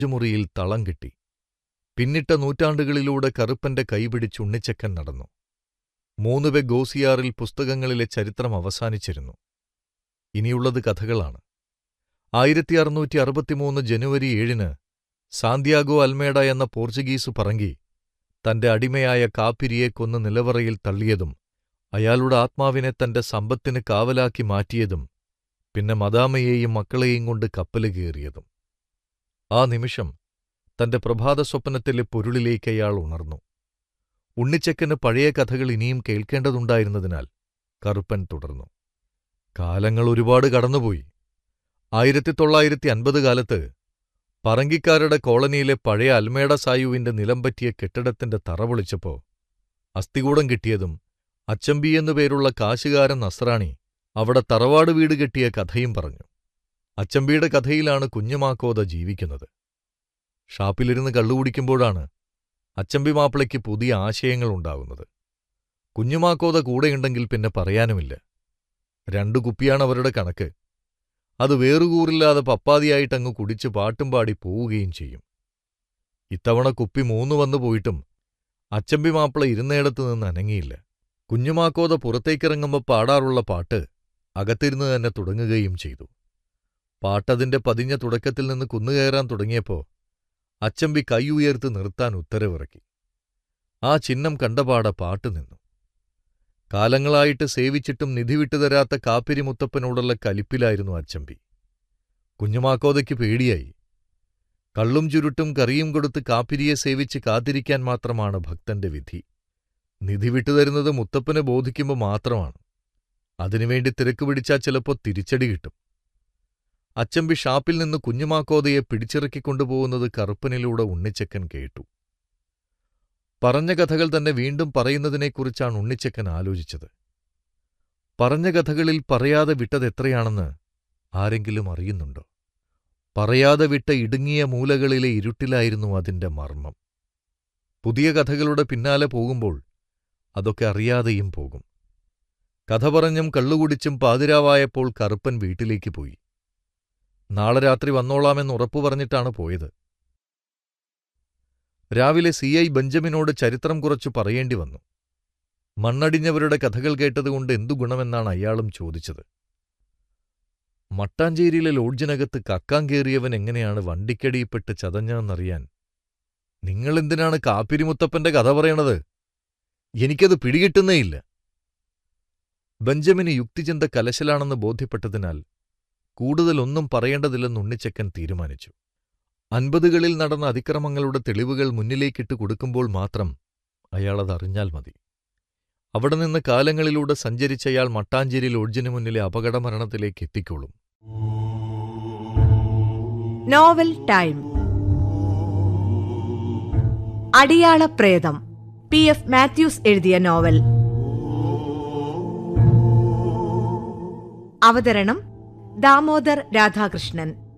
മുറിയിൽ തളം കിട്ടി പിന്നിട്ട നൂറ്റാണ്ടുകളിലൂടെ കറുപ്പന്റെ കൈപിടിച്ച് ഉണ്ണിച്ചക്കൻ നടന്നു മൂന്ന് പെ ഗോസിയാറിൽ പുസ്തകങ്ങളിലെ ചരിത്രം അവസാനിച്ചിരുന്നു ഇനിയുള്ളത് കഥകളാണ് ആയിരത്തി അറുന്നൂറ്റി അറുപത്തിമൂന്ന് ജനുവരി ഏഴിന് സാന്ത്യാഗോ അൽമേഡ എന്ന പോർച്ചുഗീസ് പറങ്കി തന്റെ അടിമയായ കാപ്പിരിയെ കൊന്ന് നിലവറയിൽ തള്ളിയതും അയാളുടെ ആത്മാവിനെ തന്റെ സമ്പത്തിന് കാവലാക്കി മാറ്റിയതും പിന്നെ മദാമയെയും മക്കളെയും കൊണ്ട് കപ്പല് കയറിയതും ആ നിമിഷം തന്റെ പ്രഭാത സ്വപ്നത്തിലെ പൊരുളിലേക്ക് അയാൾ ഉണർന്നു ഉണ്ണിച്ചക്കന് പഴയ കഥകൾ ഇനിയും കേൾക്കേണ്ടതുണ്ടായിരുന്നതിനാൽ കറുപ്പൻ തുടർന്നു കാലങ്ങൾ ഒരുപാട് കടന്നുപോയി ആയിരത്തി തൊള്ളായിരത്തി അൻപത് കാലത്ത് പറങ്കിക്കാരുടെ കോളനിയിലെ പഴയ അൽമേഡ സായുവിന്റെ നിലംപറ്റിയ കെട്ടിടത്തിന്റെ തറ പൊളിച്ചപ്പോ അസ്ഥികൂടം കിട്ടിയതും അച്ചമ്പി എന്നു പേരുള്ള കാശുകാരൻ നസ്രാണി അവിടെ തറവാട് വീട് കെട്ടിയ കഥയും പറഞ്ഞു അച്ചമ്പിയുടെ കഥയിലാണ് കുഞ്ഞുമാക്കോത ജീവിക്കുന്നത് ഷാപ്പിലിരുന്ന് കള്ളുകുടിക്കുമ്പോഴാണ് അച്ചമ്പി മാപ്പിളയ്ക്ക് പുതിയ ആശയങ്ങൾ ഉണ്ടാകുന്നത് കുഞ്ഞുമാക്കോത കൂടെയുണ്ടെങ്കിൽ പിന്നെ പറയാനുമില്ല രണ്ടു കുപ്പിയാണ് അവരുടെ കണക്ക് അത് വേറുകൂറില്ലാതെ പപ്പാതിയായിട്ടങ്ങ് കുടിച്ച് പാട്ടും പാടി പോവുകയും ചെയ്യും ഇത്തവണ കുപ്പി മൂന്നു വന്നു പോയിട്ടും അച്ചമ്പി മാപ്പിള ഇരുന്നയിടത്ത് നിന്ന് അനങ്ങിയില്ല കുഞ്ഞുമാക്കോത പുറത്തേക്കിറങ്ങുമ്പോൾ പാടാറുള്ള പാട്ട് അകത്തിരുന്ന് തന്നെ തുടങ്ങുകയും ചെയ്തു പാട്ടതിന്റെ പതിഞ്ഞ തുടക്കത്തിൽ നിന്ന് കുന്നുകയറാൻ തുടങ്ങിയപ്പോ അച്ചമ്പി കൈ ഉയർത്ത് നിർത്താൻ ഉത്തരവിറക്കി ആ ചിഹ്നം കണ്ടപാടെ പാട്ട് നിന്നു കാലങ്ങളായിട്ട് സേവിച്ചിട്ടും നിധി വിട്ടുതരാത്ത കാപ്പിരി മുത്തപ്പനോടുള്ള കലിപ്പിലായിരുന്നു അച്ചമ്പി കുഞ്ഞുമാക്കോതയ്ക്ക് പേടിയായി കള്ളും ചുരുട്ടും കറിയും കൊടുത്ത് കാപ്പിരിയെ സേവിച്ച് കാത്തിരിക്കാൻ മാത്രമാണ് ഭക്തന്റെ വിധി നിധി വിട്ടുതരുന്നത് മുത്തപ്പന് ബോധിക്കുമ്പോൾ മാത്രമാണ് അതിനുവേണ്ടി തിരക്ക് പിടിച്ചാൽ ചിലപ്പോൾ തിരിച്ചടി കിട്ടും അച്ചമ്പി ഷാപ്പിൽ നിന്ന് കുഞ്ഞുമാക്കോതയെ പിടിച്ചിറക്കിക്കൊണ്ടുപോകുന്നത് കറുപ്പനിലൂടെ ഉണ്ണിച്ചക്കൻ കേട്ടു പറഞ്ഞ കഥകൾ തന്നെ വീണ്ടും പറയുന്നതിനെക്കുറിച്ചാണ് ഉണ്ണിച്ചക്കൻ ആലോചിച്ചത് പറഞ്ഞ കഥകളിൽ പറയാതെ വിട്ടതെത്രയാണെന്ന് ആരെങ്കിലും അറിയുന്നുണ്ടോ പറയാതെ വിട്ട ഇടുങ്ങിയ മൂലകളിലെ ഇരുട്ടിലായിരുന്നു അതിന്റെ മർമ്മം പുതിയ കഥകളുടെ പിന്നാലെ പോകുമ്പോൾ അതൊക്കെ അറിയാതെയും പോകും കഥ പറഞ്ഞും കള്ളുകുടിച്ചും പാതിരാവായപ്പോൾ കറുപ്പൻ വീട്ടിലേക്ക് പോയി നാളെ രാത്രി വന്നോളാമെന്ന് ഉറപ്പു പറഞ്ഞിട്ടാണ് പോയത് രാവിലെ സി ഐ ബെഞ്ചമിനോട് ചരിത്രം കുറച്ചു പറയേണ്ടി വന്നു മണ്ണടിഞ്ഞവരുടെ കഥകൾ കേട്ടതുകൊണ്ട് എന്തു ഗുണമെന്നാണ് അയാളും ചോദിച്ചത് മട്ടാഞ്ചേരിയിലെ ലോഡ്ജിനകത്ത് കക്കാൻ കയറിയവൻ എങ്ങനെയാണ് വണ്ടിക്കടിയിൽപ്പെട്ട് ചതഞ്ഞതെന്നറിയാൻ നിങ്ങളെന്തിനാണ് കാപ്പിരിമുത്തപ്പന്റെ കഥ പറയണത് എനിക്കത് പിടികിട്ടുന്നേയില്ല ബെഞ്ചമിന് യുക്തിചിന്ത കലശലാണെന്ന് ബോധ്യപ്പെട്ടതിനാൽ കൂടുതലൊന്നും പറയേണ്ടതില്ലെന്ന് ഉണ്ണിച്ചക്കൻ തീരുമാനിച്ചു അൻപതുകളിൽ നടന്ന അതിക്രമങ്ങളുടെ തെളിവുകൾ മുന്നിലേക്കിട്ട് കൊടുക്കുമ്പോൾ മാത്രം അയാളതറിഞ്ഞാൽ മതി അവിടെ നിന്ന് കാലങ്ങളിലൂടെ സഞ്ചരിച്ചയാൾ മട്ടാഞ്ചേരി ലോഡ്ജിനു മുന്നിലെ അപകടമരണത്തിലേക്ക് എത്തിക്കോളും നോവൽ ടൈം അടിയാള പ്രേതം പി എഫ് മാത്യൂസ് എഴുതിയ നോവൽ അവതരണം ദാമോദർ രാധാകൃഷ്ണൻ